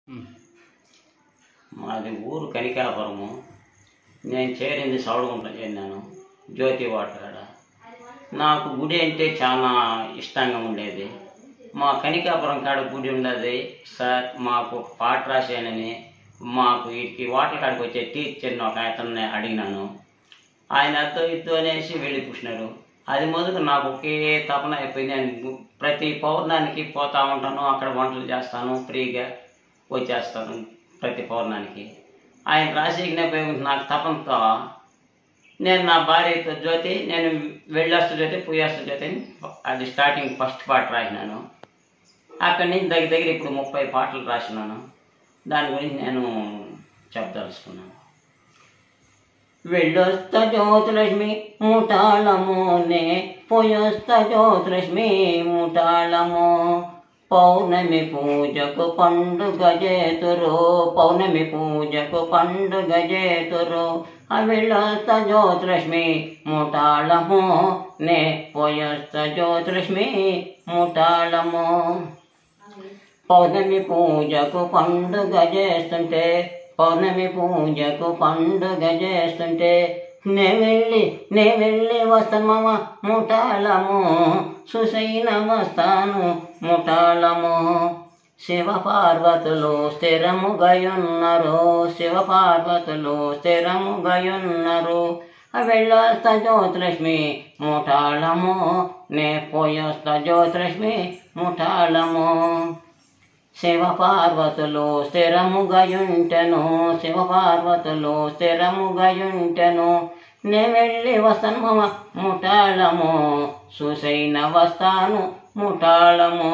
మాది ఊరు కనికాపురము నేను చేరింది సౌడగుంట చెందాను జ్యోతి వాటగాడ నాకు గుడి అంటే చాలా ఇష్టంగా ఉండేది మా కనికాపురం కాడ గుడి ఉండేది సార్ మాకు ఒక పాట రాశానని మాకు వీటికి వాటర్ కాడికి వచ్చే టీచర్ని ఒక అతన్ని అడిగినాను ఆయన అద్దో ఇద్దో అనేసి వెళ్ళి కూర్చున్నారు అది మొదలు నాకు ఒకే తపన అయిపోయింది నేను ప్రతి పౌర్ణానికి పోతా ఉంటాను అక్కడ వంటలు చేస్తాను ఫ్రీగా వచ్చేస్తాను ప్రతి పౌర్ణానికి ఆయన రాసి నాకు తపనతో నేను నా భార్యతో జ్యోతి నేను వెళ్ళొస్తా జ్యోతి పోయేస్తా జ్యోతి అని అది స్టార్టింగ్ ఫస్ట్ పాట రాసినాను అక్కడి నుంచి దగ్గర దగ్గర ఇప్పుడు ముప్పై పాటలు రాసినాను దాని గురించి నేను చెప్పదలుచుకున్నాను వెళ్ళొస్తా జ్యోతిలక్ష్మి ముఠాళమునే పోయొస్తా జ్యోతిలక్ష్మి ముఠాళము పౌర్ణమి పూజకు పండుగ చేతురు పౌర్ణమి పూజకు పండుగ చేతురు ఆ వెళ్ళొస్తా జ్యోతిలక్ష్మి ముఠాళము నే పోయొస్తా జ్యోతిలక్ష్మి ముఠాళము పౌర్ణమి పూజకు పండుగ చేస్తుంటే పౌర్ణమి పూజకు పండుగ చేస్తుంటే నే వెళ్ళి నే వెళ్ళి వస్తామమ్మ ముఠాళము సుసైన వస్తాను ముఠాళము శివ పార్వతులు స్థిరముగయున్నారు శివ పార్వతులు స్థిరముగయున్నారు వెళ్ళొస్తా జ్యోతిలక్ష్మి ముఠాళము నే పోయొస్తా జ్యోతిలక్ష్మి ముఠాళము శివ పార్వతులు స్థిరముగయుంటెను శివ పార్వతులు స్థిరముగయుంటెను నే వెళ్ళి వస్తాను ముఠాళము సుసైన వస్తాను ముఠాళము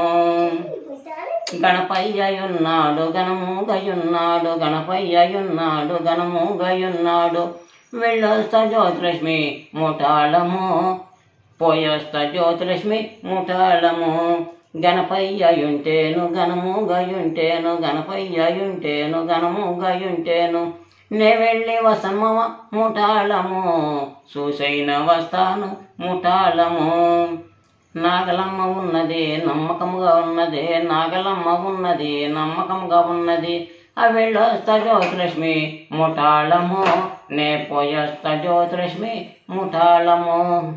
గణపయ్యయున్నాడు గణముగయున్నాడు గణపయ్యయున్నాడు గణముగయున్నాడు వెళ్ళొస్తా జ్యోతిలక్ష్మి ముఠాళము పోయొస్తా జ్యోతిలక్ష్మి ముఠాళము గణపయ్యయుంటేను గణము గయుంటేను గణపయ్యయుంటేను గణము గయుంటేను నే వెళ్ళి వసమ్మ ముఠాళము చూసైన వస్తాను ముఠాళము నాగలమ్మ ఉన్నది నమ్మకముగా ఉన్నది నాగలమ్మ ఉన్నది నమ్మకముగా ఉన్నది ఆ వెళ్ళొస్తా జ్యోతిలక్ష్మి ముఠాళము నే పోయొస్తా జ్యోతిలక్ష్మి ముఠాళము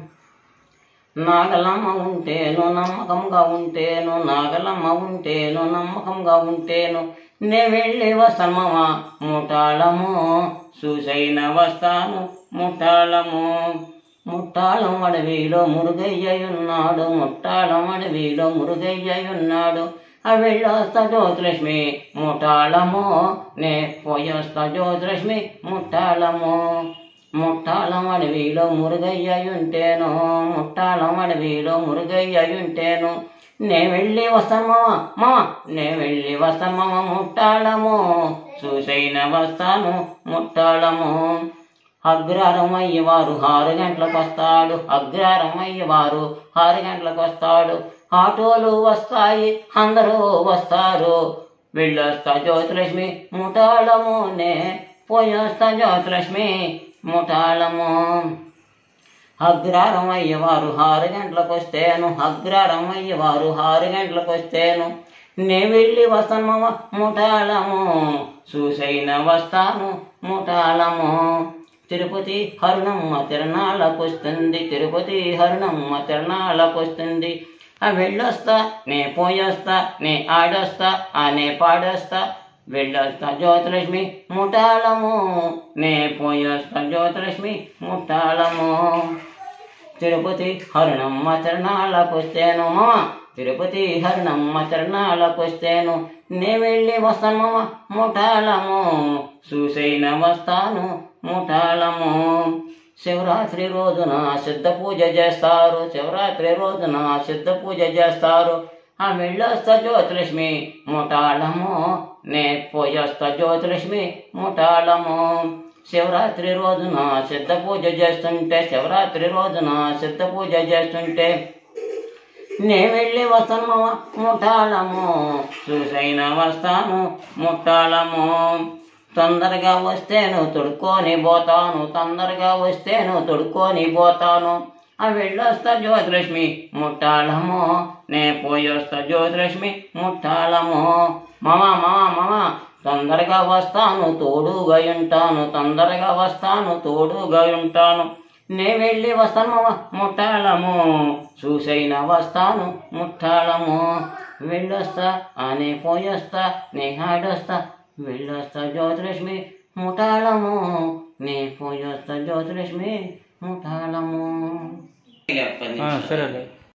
నాగలమ్మ ఉంటేను నమ్మకంగా ఉంటేను నాగలమ్మ ఉంటేను నమ్మకంగా ఉంటేను నే వెళ్ళి వస్తామమ్మ ముఠాళము చూసైన వస్తాను ముఠాళము ముట్టాళం అడవిలో మురుగయ్యయున్నాడు ముట్టాళం అడవిలో మురుగయ్యయున్నాడు ఆ వెళ్ళొస్తా జ్యోతిలక్ష్మి ముఠాళము నే పోయొస్తా జ్యోతిలక్ష్మి ముఠాళము ముట్టాళం అడవిలో మురుగయ్యయుంటేను ముట్టాళం అడవిలో మురుగయ్యయుంటేను నే వెళ్ళి వస్తాను మామ నే వెళ్ళి వస్తాను ముట్టాళము చూసైన వస్తాను ముట్టాళము అగ్రహారం అయ్యేవారు ఆరు గంటలకు వస్తాడు అగ్రహారం అయ్యేవారు ఆరు గంటలకు వస్తాడు ఆటోలు వస్తాయి అందరూ వస్తారు వెళ్ళొస్తా జ్యోతిలక్ష్మి ముఠాళమునే పోయొస్తా జ్యోతిలక్ష్మి ముఠాళము అగ్రహారం అయ్యేవారు ఆరు గంటలకు వస్తేను అగ్రహారం అయ్యేవారు ఆరు గంటలకు వస్తేను నే వెళ్ళి వస్తాను ముఠాళము చూసైన వస్తాను ముఠాళము తిరుపతి హరుణమ్మ తిరణాలకు వస్తుంది తిరుపతి హరుణమ్మ తిరణాలకు వస్తుంది ఆ వెళ్ళొస్తా నే పోయొస్తా నే ఆడొస్తా ఆ నే పాడొస్తా వెళ్ళొస్తా జ్యోతిలక్ష్మి ముఠాళము నే పోయొస్తా జ్యోతిలక్ష్మి ముఠాళము తిరుపతి హరుణమ్మ తిరణాలకు వస్తేను మామ తిరుపతి హరుణమ్మ తిరణాలకు వస్తేను నే వెళ్ళి వస్తాను మామ ముఠాళము చూసైన వస్తాను ముఠాళము శివరాత్రి రోజున సిద్ధ పూజ చేస్తారు శివరాత్రి రోజున సిద్ధ పూజ చేస్తారు ఆ వెళ్ళొస్తా జ్యోతిలక్ష్మి ముఠాళము నే పోయొస్తా జ్యోతిలక్ష్మి ముఠాళము శివరాత్రి రోజున సిద్ధ పూజ చేస్తుంటే శివరాత్రి రోజున సిద్ధ పూజ చేస్తుంటే నే వెళ్ళి వస్తాను ముఠాళము చూసైన వస్తాను ముట్టాళము తొందరగా వస్తేను తొడుక్కొని పోతాను తొందరగా వస్తేను తొడుక్కొని పోతాను ఆ వెళ్ళొస్తా జ్యోతిలక్ష్మి ముట్టాళము నే పోయొస్తా జ్యోతిలక్ష్మి ముట్టాళము మామ మామ మామ తొందరగా వస్తాను తోడుగా ఉంటాను తొందరగా వస్తాను తోడుగా ఉంటాను నే వెళ్ళి వస్తాను మామ ముట్టాళము చూసైనా వస్తాను ముట్టాళము వెళ్ళొస్తా అనే పోయొస్తా నే హాడొస్తా వెళ్ళొస్తా జ్యోతిలక్ష్మి ముఠాళము నే పోయొస్తా జ్యోతిలక్ష్మి ముఠాళము సరేలే